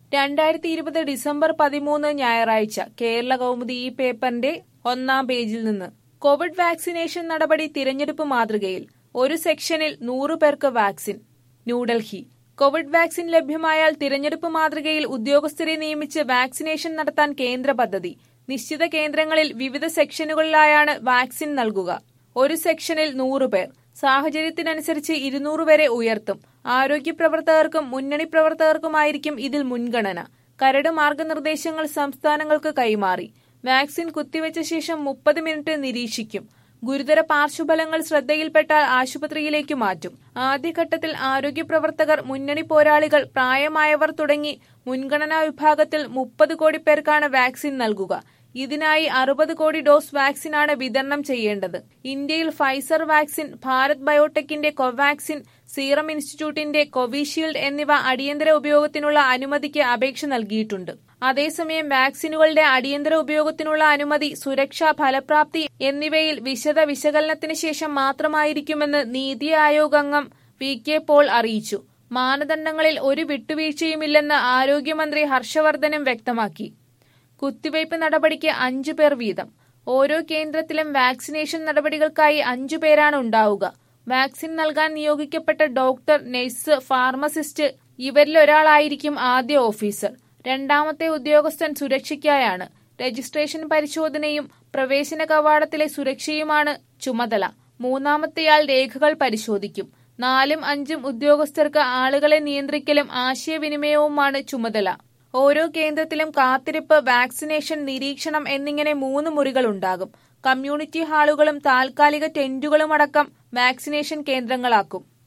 രണ്ടായിരത്തി ഇരുപത് ഡിസംബർ പതിമൂന്ന് ഞായറാഴ്ച കേരള കൗമുദി ഈ പേപ്പറിന്റെ ഒന്നാം പേജിൽ നിന്ന് കോവിഡ് വാക്സിനേഷൻ നടപടി തിരഞ്ഞെടുപ്പ് മാതൃകയിൽ ഒരു സെക്ഷനിൽ നൂറു പേർക്ക് വാക്സിൻ ന്യൂഡൽഹി കോവിഡ് വാക്സിൻ ലഭ്യമായാൽ തിരഞ്ഞെടുപ്പ് മാതൃകയിൽ ഉദ്യോഗസ്ഥരെ നിയമിച്ച് വാക്സിനേഷൻ നടത്താൻ കേന്ദ്ര പദ്ധതി നിശ്ചിത കേന്ദ്രങ്ങളിൽ വിവിധ സെക്ഷനുകളിലായാണ് വാക്സിൻ നൽകുക ഒരു സെക്ഷനിൽ നൂറ് പേർ സാഹചര്യത്തിനനുസരിച്ച് ഇരുന്നൂറ് വരെ ഉയർത്തും ആരോഗ്യ പ്രവർത്തകർക്കും മുന്നണി പ്രവർത്തകർക്കുമായിരിക്കും ഇതിൽ മുൻഗണന കരട് മാർഗനിർദ്ദേശങ്ങൾ സംസ്ഥാനങ്ങൾക്ക് കൈമാറി വാക്സിൻ കുത്തിവെച്ച ശേഷം മുപ്പത് മിനിറ്റ് നിരീക്ഷിക്കും ഗുരുതര പാർശ്വഫലങ്ങൾ ശ്രദ്ധയിൽപ്പെട്ടാൽ ആശുപത്രിയിലേക്ക് മാറ്റും ആദ്യഘട്ടത്തിൽ ആരോഗ്യ പ്രവർത്തകർ മുന്നണി പോരാളികൾ പ്രായമായവർ തുടങ്ങി മുൻഗണനാ വിഭാഗത്തിൽ മുപ്പത് കോടി പേർക്കാണ് വാക്സിൻ നൽകുക ഇതിനായി അറുപത് കോടി ഡോസ് വാക്സിനാണ് വിതരണം ചെയ്യേണ്ടത് ഇന്ത്യയിൽ ഫൈസർ വാക്സിൻ ഭാരത് ബയോടെക്കിന്റെ കോവാക്സിൻ സീറം ഇൻസ്റ്റിറ്റ്യൂട്ടിന്റെ കോവിഷീൽഡ് എന്നിവ അടിയന്തര ഉപയോഗത്തിനുള്ള അനുമതിക്ക് അപേക്ഷ നൽകിയിട്ടുണ്ട് അതേസമയം വാക്സിനുകളുടെ അടിയന്തര ഉപയോഗത്തിനുള്ള അനുമതി സുരക്ഷ ഫലപ്രാപ്തി എന്നിവയിൽ വിശദ വിശകലനത്തിന് ശേഷം മാത്രമായിരിക്കുമെന്ന് നീതി ആയോഗ് അംഗം വി കെ പോൾ അറിയിച്ചു മാനദണ്ഡങ്ങളിൽ ഒരു വിട്ടുവീഴ്ചയുമില്ലെന്ന് ആരോഗ്യമന്ത്രി ഹർഷവർദ്ധനും വ്യക്തമാക്കി കുത്തിവയ്പ് നടപടിക്ക് അഞ്ചു പേർ വീതം ഓരോ കേന്ദ്രത്തിലും വാക്സിനേഷൻ നടപടികൾക്കായി അഞ്ചു പേരാണ് ഉണ്ടാവുക വാക്സിൻ നൽകാൻ നിയോഗിക്കപ്പെട്ട ഡോക്ടർ നഴ്സ് ഫാർമസിസ്റ്റ് ഇവരിലൊരാളായിരിക്കും ആദ്യ ഓഫീസർ രണ്ടാമത്തെ ഉദ്യോഗസ്ഥൻ സുരക്ഷയ്ക്കായാണ് രജിസ്ട്രേഷൻ പരിശോധനയും പ്രവേശന കവാടത്തിലെ സുരക്ഷയുമാണ് ചുമതല മൂന്നാമത്തെയാൾ രേഖകൾ പരിശോധിക്കും നാലും അഞ്ചും ഉദ്യോഗസ്ഥർക്ക് ആളുകളെ നിയന്ത്രിക്കലും ആശയവിനിമയവുമാണ് ചുമതല ഓരോ കേന്ദ്രത്തിലും കാത്തിരിപ്പ് വാക്സിനേഷൻ നിരീക്ഷണം എന്നിങ്ങനെ മൂന്ന് മുറികളുണ്ടാകും കമ്മ്യൂണിറ്റി ഹാളുകളും താൽക്കാലിക ടെന്റുകളുമടക്കം വാക്സിനേഷൻ കേന്ദ്രങ്ങളാക്കും